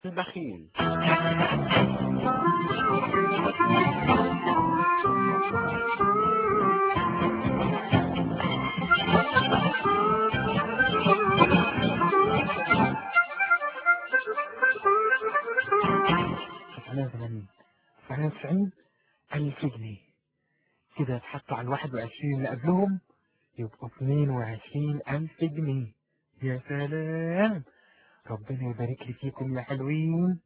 البخيل تسعمية وثمانين تسعمية وتسعين ألف جنيه كده يتحطوا على الواحد وعشرين اللي قبلهم يبقوا اتنين وعشرين ألف جنيه يا سلام ربنا يبارك لي فيكم يا حلوين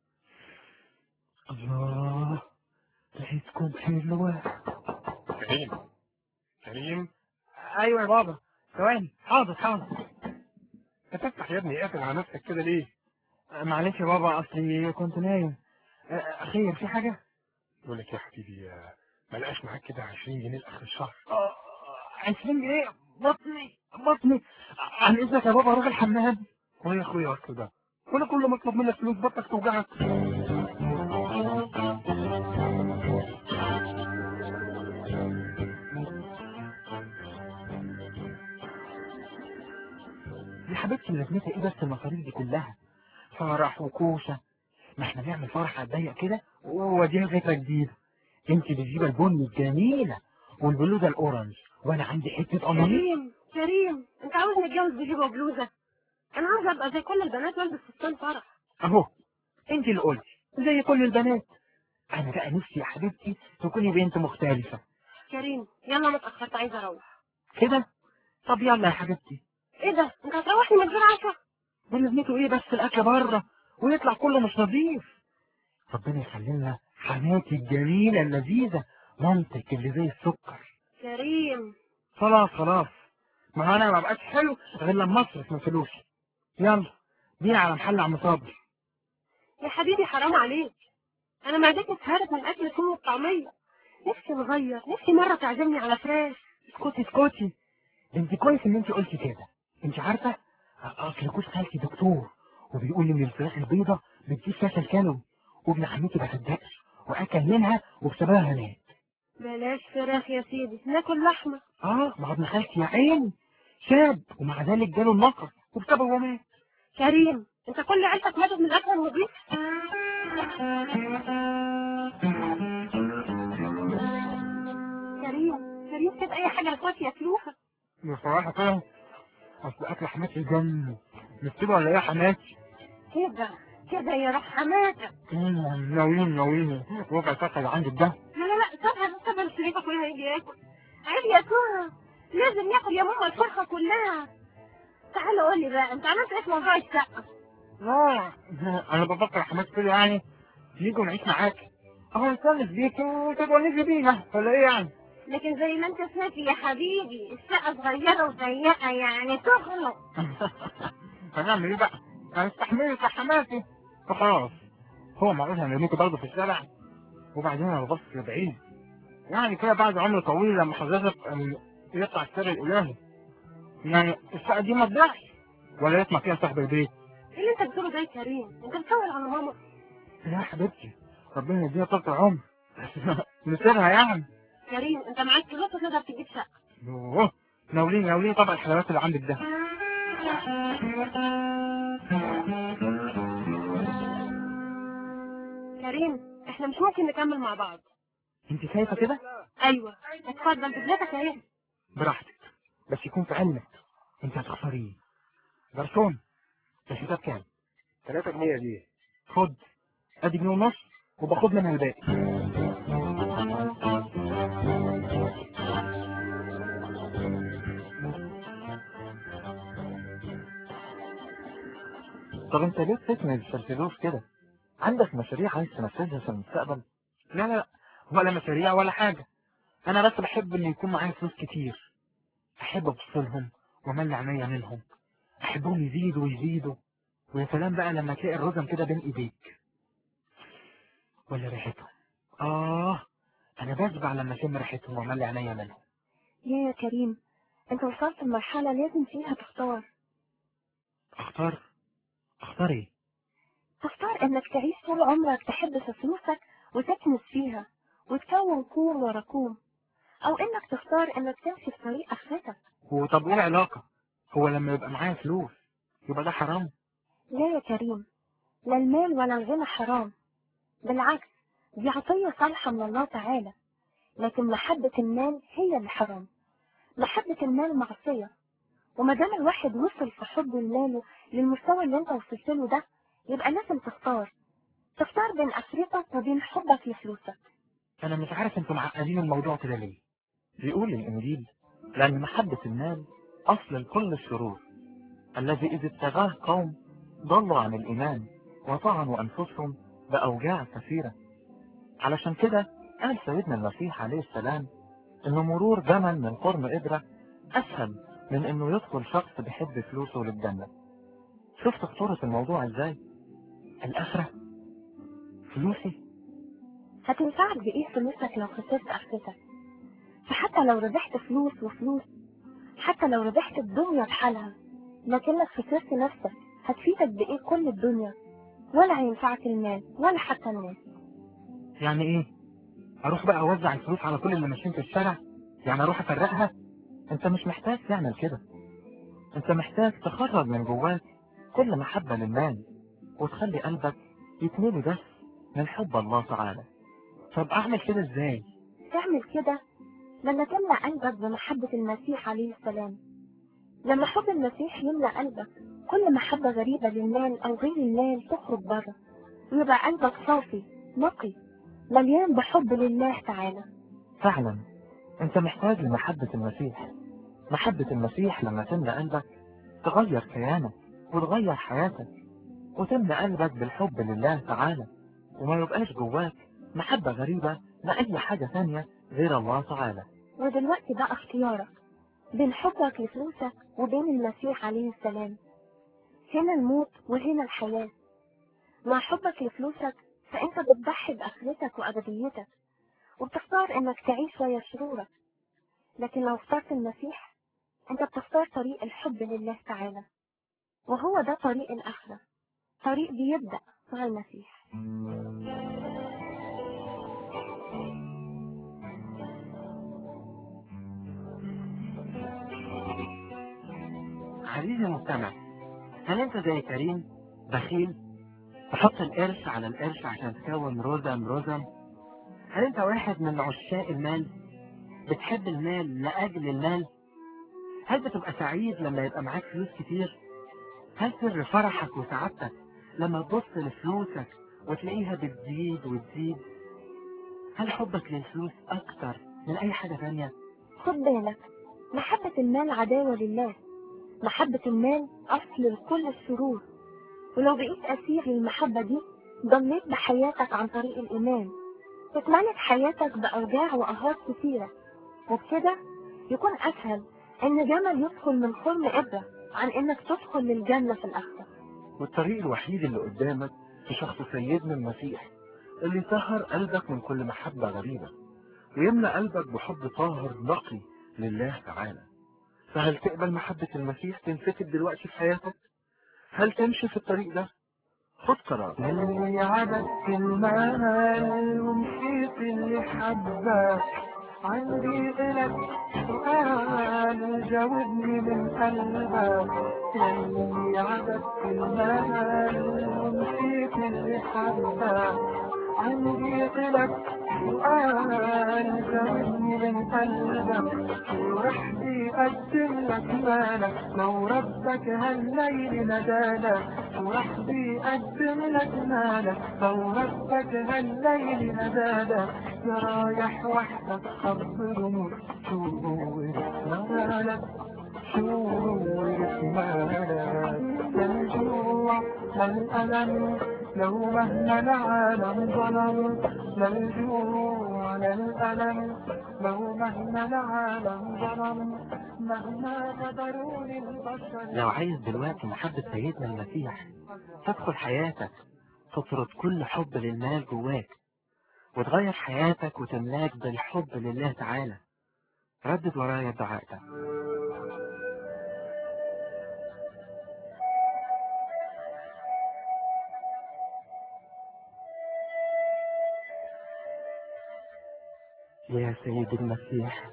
الله لقيتكم حلوة كريم كريم أيوة يا بابا ثواني حاضر حاضر هتفتح يا ابني قافل على نفسك كده ليه معلش يا بابا أصلي كنت نايم أه، خير في حاجة؟ بقول لك يا حبيبي آه، ما لقاش معاك كده 20 جنيه لاخر الشهر آه، عشرين جنيه بطني بطني عن إذنك يا بابا أروح الحمام هو يا اخويا اصل ده وانا كل ما اطلب منك فلوس بطنك توجعك يا حبيبتي لازمتها ايه بس المصاريف دي كلها فرح وكوشة ما احنا نعمل فرح على الضيق كده وادينا فكرة جديدة انت بتجيب البني الجميلة والبلوزة الاورنج وانا عندي حتة قميص كريم كريم انت عاوز نتجوز بجيبه وبلوزه انا عاوز ابقى زي كل البنات والبس فستان فرح اهو انت اللي قلتي زي كل البنات انا بقى نفسي يا حبيبتي تكوني بنت مختلفة كريم يلا انا اتاخرت عايزه اروح كده طب يلا يا حبيبتي ايه ده انت هتروحني من غير عشاء ولازمته ايه بس الاكل بره ويطلع كله مش نظيف ربنا يخلي لنا حماتي الجميلة اللذيذة مامتك اللي زي السكر كريم خلاص خلاص ما انا ما بقاش حلو غير لما اصرف من فلوسي يلا بينا على محل عم صابر يا حبيبي حرام عليك انا معدتي اتهرت من اكل الفول والطعميه نفسي نغير نفسي مره تعزمني على فراخ اسكتي اسكتي انت كويس ان انت قلتي كده انت عارفه اصل جوز خالتي دكتور وبيقول لي ان الفراخ البيضه بتجيب فشل كلوي وابن عمتي ما صدقش واكل منها وبسببها مات بلاش فراخ يا سيدي ناكل لحمه اه ما هو ابن خالتي يا عيني شاب ومع ذلك جاله النقص وبسببه مات كريم انت كل عيلتك ماتت من الاكل النظيف كريم كريم سيب اي حاجه لاخواتي ياكلوها بصراحه كده اصل اكل حماتي جنن مش كده ولا ايه يا حماتي؟ كده كده يا روح حماتك مم، ناويين ناويين وقع الفرخه اللي عندك ده لا لا لا سيبها سيبها لشريكك وهي هيجي ياكل عيب ياكلها لازم ياكل يا ماما الفرخه كلها تعال قول لي بقى انت عملت ايه في موضوع الشقه لا انا بفكر يا حماتي كده يعني نيجي ونعيش معاك اهو نسلف بيك وتتونسي بينا ولا ايه يعني؟ لكن زي ما انت سمعت يا حبيبي الشقه صغيره وضيقه يعني تخنق هنعمل ايه بقى؟ هنستحملك يا حماتي فخلاص هو معقول هنرميكي برضه في الشارع وبعدين انا ببص بعيد يعني كده بعد عمر طويل لما حضرتك أم، يطلع السر الالهي يعني الشقه دي ما تبيعش ولا يسمع فيها صاحب البيت ايه اللي انت بتقوله ده يا كريم انت بتسول على ماما لا يا حبيبتي ربنا يديها طول العمر نسيبها يعني كريم انت معاك فلوس وتقدر تجيب شقه يوه ناولين ناولين طبعا الحلويات اللي عندك ده كريم احنا مش ممكن نكمل مع بعض انت شايفه كده ايوه اتفضل بدلتك اهي براحتك بس يكون في علمك انت هتخسريه جرسون الحساب كام 3 جنيه دي خد ادي جنيه ونص وباخد منها الباقي طب انت ليه بتسند الفلوس كده عندك مشاريع عايز تنفذها في المستقبل لا لا ولا مشاريع ولا حاجة انا بس بحب ان يكون معايا فلوس كتير احب افصلهم واملي عينيا منهم احبهم يزيدوا ويزيدوا ويا سلام بقى لما تلاقي الرزم كده بين ايديك ولا ريحتهم اه انا بشبع لما اشم ريحتهم واملي عينيا منهم ليه يا كريم انت وصلت لمرحله لازم فيها تختار اختار اختار ايه تختار انك تعيش طول عمرك تحب في فلوسك وتكنس فيها وتكون كوم ورا كوم او انك تختار انك تمشي في طريق اخرتك وطب ايه العلاقة هو لما يبقى معايا فلوس يبقى ده حرام لا يا كريم لا المال ولا الغنى حرام بالعكس دي عطية صالحة من الله تعالى لكن محبة المال هي اللي حرام محبة المال معصية وما دام الواحد وصل في حبه لماله للمستوى اللي انت وصلت له ده يبقى لازم تختار تختار بين اخرتك وبين حبك لفلوسك انا مش عارف انتوا معقدين الموضوع كده ليه بيقول الانجيل لان محبة المال اصل لكل الشرور الذي اذا ابتغاه قوم ضلوا عن الايمان وطعنوا انفسهم باوجاع كثيرة علشان كده قال سيدنا المسيح عليه السلام ان مرور جمل من قرن ابرة اسهل من انه يدخل شخص بيحب فلوسه للجنة شفت خطورة الموضوع ازاي الاخرة فلوسي هتنفعك بايه فلوسك لو خسرت اخرتك فحتى لو ربحت فلوس وفلوس حتى لو ربحت الدنيا بحالها لكنك خسرت نفسك هتفيدك بايه كل الدنيا ولا هينفعك المال ولا حتى الناس يعني ايه اروح بقى اوزع الفلوس على كل اللي ماشيين في الشارع يعني اروح افرقها انت مش محتاج تعمل كده انت محتاج تخرج من جواك كل محبة للمال وتخلي قلبك يتملي بس من حب الله تعالى طب اعمل كده ازاي تعمل كده لما تملأ قلبك بمحبة المسيح عليه السلام لما حب المسيح يملأ قلبك كل محبة غريبة للمال أو غير المال تخرج بره ويبقى قلبك صافي نقي مليان بحب لله تعالى فعلا انت محتاج لمحبة المسيح محبة المسيح لما تملأ قلبك تغير كيانك وتغير حياتك وتملأ قلبك بالحب لله تعالى وما يبقاش جواك محبة غريبة لأي حاجة ثانية غير الله تعالى ودلوقتي بقى اختيارك بين حبك لفلوسك وبين المسيح عليه السلام هنا الموت وهنا الحياة مع حبك لفلوسك فانت بتضحي بآخرتك وأبديتك وبتختار انك تعيش ويا شرورك لكن لو اخترت المسيح انت بتختار طريق الحب لله تعالى وهو ده طريق الآخرة طريق بيبدأ مع المسيح عزيزي المستمع هل انت زي كريم بخيل تحط القرش على القرش عشان تكون رزم رزم هل انت واحد من عشاق المال بتحب المال لأجل المال هل بتبقى سعيد لما يبقى معاك فلوس كتير هل سر فرحك وسعادتك لما تبص لفلوسك وتلاقيها بتزيد وتزيد هل حبك للفلوس أكتر من أي حاجة تانية خد بالك محبة المال عداوة لله محبة المال أصل لكل الشرور ولو بقيت أسير للمحبة دي ضميت بحياتك عن طريق الإيمان تتملك حياتك بأوجاع وأهات كثيرة وبكده يكون أسهل إن جمل يدخل من خرم إبرة عن إنك تدخل للجنة في الآخرة والطريق الوحيد اللي قدامك في شخص سيدنا المسيح اللي يطهر قلبك من كل محبة غريبة ويملأ قلبك بحب طاهر نقي لله تعالى فهل تقبل محبة المسيح تنفتح دلوقتي في حياتك؟ هل تمشي في الطريق ده؟ خد قرار اللي عبدت المال ومشيت اللي حبك عندي إلك سؤال جاوبني من قلبك اللي عبدت المال ومشيت اللي حبك عندي إلك سؤال جاوبني من قلبك وراح بيقدم لك مالك لو ربك هالليل ندالك وراح بيقدم لك مالك لو ربك هالليل ندالك يا رايح وحدك خبر نور شو هو مالك شو هو مالك لا الجوع لا الألم لو مهما العالم ظلم لا الجوع لا الألم لو مهما العالم ظلم مهما قدروني البشر لو عايز دلوقتي محبة سيدنا المسيح تدخل حياتك تطرد كل حب للمال جواك وتغير حياتك وتملاك بالحب لله تعالى ردد ورايا الدعاء ده يا سيد المسيح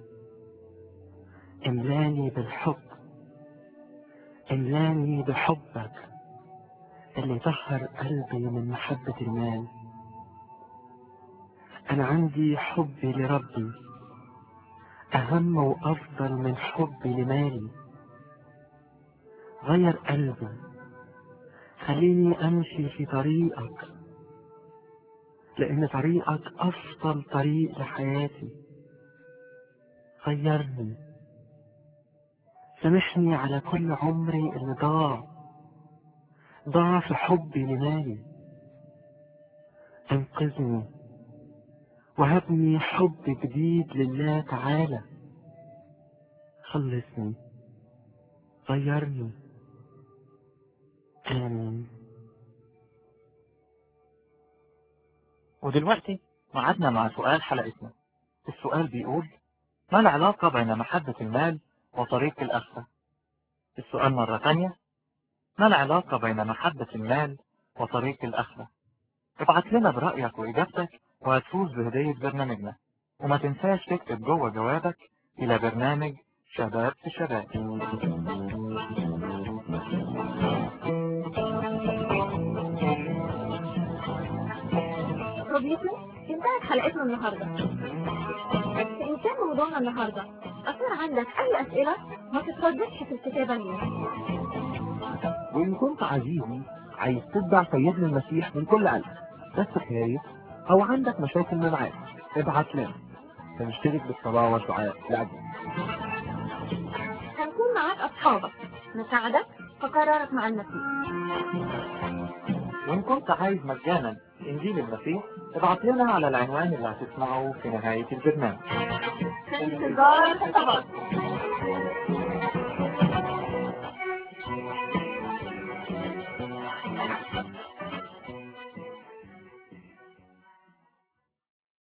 املاني بالحب املاني بحبك اللي طهر قلبي من محبة المال أنا عندي حبي لربي أهم وأفضل من حبي لمالي غير قلبي خليني أمشي في طريقك لأن طريقك أفضل طريق لحياتي غيرني سامحني على كل عمري اللي ضاع ضاع في حبي لمالي انقذني وهبني حب جديد لله تعالى خلصني غيرني آمين ودلوقتي وعدنا مع سؤال حلقتنا السؤال بيقول ما العلاقة بين محبة المال وطريق الآخرة السؤال مرة تانية ما العلاقة بين محبة المال وطريق الآخرة ابعت لنا برأيك وإجابتك وهتفوز بهدية برنامجنا وما تنساش تكتب جوه جوابك إلى برنامج شباب في شباب صديقي انتهت حلقتنا النهاردة إن كان موضوعنا النهاردة أثار عندك أي أسئلة ما تترددش في الكتابة لينا وإن كنت عزيزي عايز تتبع سيدنا المسيح من كل قلب بس خايف أو عندك مشاكل معاه ابعت لنا فنشترك بالصلاة والدعاء لأجلك هنكون معاك أصحابك نساعدك في قرارك مع المسيح وإن كنت عايز مجانا إنجيل المسيح ابعت لنا على العنوان اللي هتسمعه في نهاية البرنامج في انتظار الخطابات